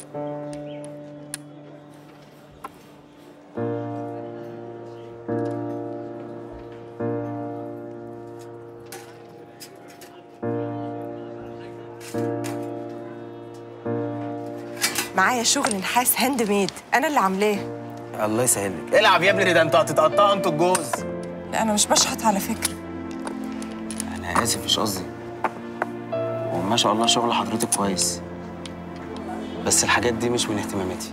معايا شغل نحاس هاند ميد انا اللي عاملاه الله يسهل لك العب يا ابني ده انتوا هتتقطعوا انتوا الجوز لا انا مش بشحت على فكره انا اسف مش قصدي وما شاء الله شغل حضرتك كويس بس الحاجات دي مش من اهتماماتي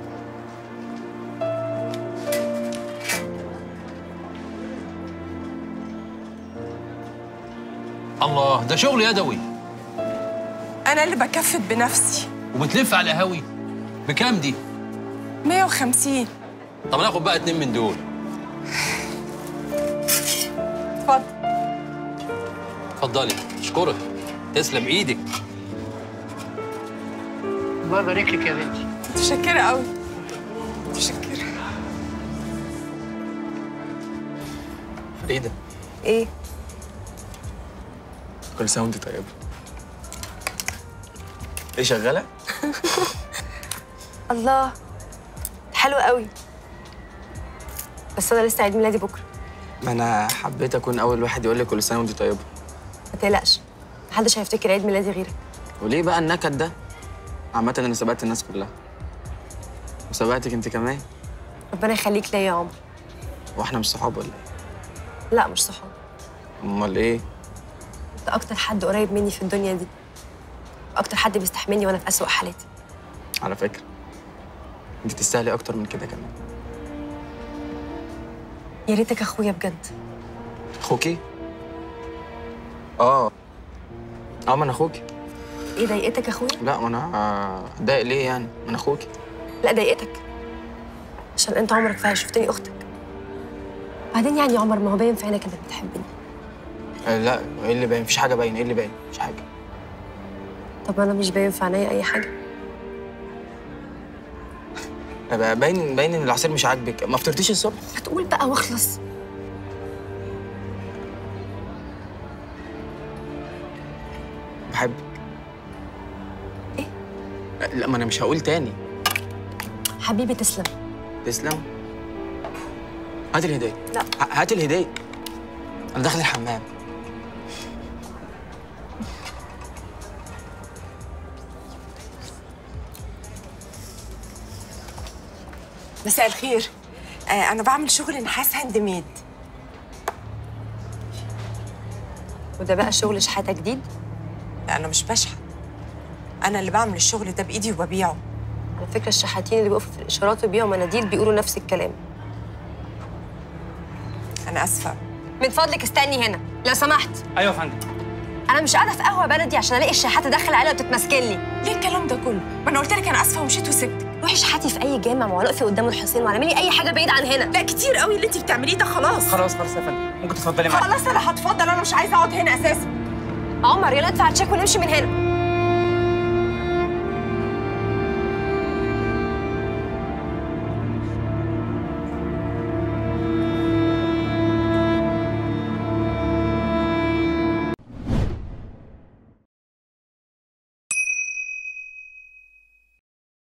الله ده شغل يدوي انا اللي بكفت بنفسي وبتلف على القهاوي بكام دي 150 طب ناخد بقى اتنين من دول اتفضل اتفضلي اشكرك تسلم ايدك الله يبارك لك يا بنتي متشكره قوي متشكره فريده ايه كل سنه وانت طيبه ايه شغاله الله حلو قوي بس انا لسه عيد ميلادي بكره ما انا حبيت اكون اول واحد يقول لك كل سنه وانت طيبه ما تقلقش محدش هيفتكر عيد ميلادي غيرك وليه بقى النكد ده عامه انا سبقت الناس كلها وسبقتك انت كمان ربنا يخليك ليا يا عمر واحنا مش صحاب ولا ايه لا مش صحاب امال ايه انت اكتر حد قريب مني في الدنيا دي اكتر حد بيستحملني وانا في اسوأ حالاتي على فكره انت تستاهلي اكتر من كده كمان يا ريتك اخويا بجد اخوكي اه اه ما انا اخوكي ايه ضايقتك اخويا لا ما انا آه، اتضايق ليه يعني ما انا اخوكي لا ضايقتك عشان انت عمرك فيها شفتني اختك بعدين يعني يا عمر ما هو باين في عينك انك بتحبني آه، لا ايه اللي باين مفيش حاجه باين ايه اللي باين مفيش حاجه طب انا مش باين في عينيا اي حاجه بقى باين باين ان العصير مش عاجبك ما فطرتيش الصبح هتقول بقى واخلص بحبك إيه؟ لا ما انا مش هقول تاني حبيبي تسلم تسلم هات الهديه لا. ه- هات الهديه انا داخل الحمام مساء الخير آه انا بعمل شغل نحاس هاند ميد وده بقى شغل شحاته جديد لا انا مش بشحت انا اللي بعمل الشغل ده بايدي وببيعه على فكره الشحاتين اللي بيقفوا في الاشارات وبيبيعوا مناديل بيقولوا نفس الكلام انا اسفه من فضلك استني هنا لو سمحت ايوه يا فندم انا مش قاعده في قهوه بلدي عشان الاقي الشحاته داخله عليا وتتمسكن لي ليه الكلام ده كله ما انا قلت لك انا اسفه ومشيت وسبتك روحي شحاتي في اي جامع ما وقفي قدام الحسين واعملي اي حاجه بعيد عن هنا لا كتير قوي اللي انت بتعمليه ده خلاص خلاص خلاص يا فندم ممكن تتفضلي معايا خلاص انا هتفضل انا مش عايزه اقعد هنا اساسا عمر يلا ادفع التشيك ونمشي من هنا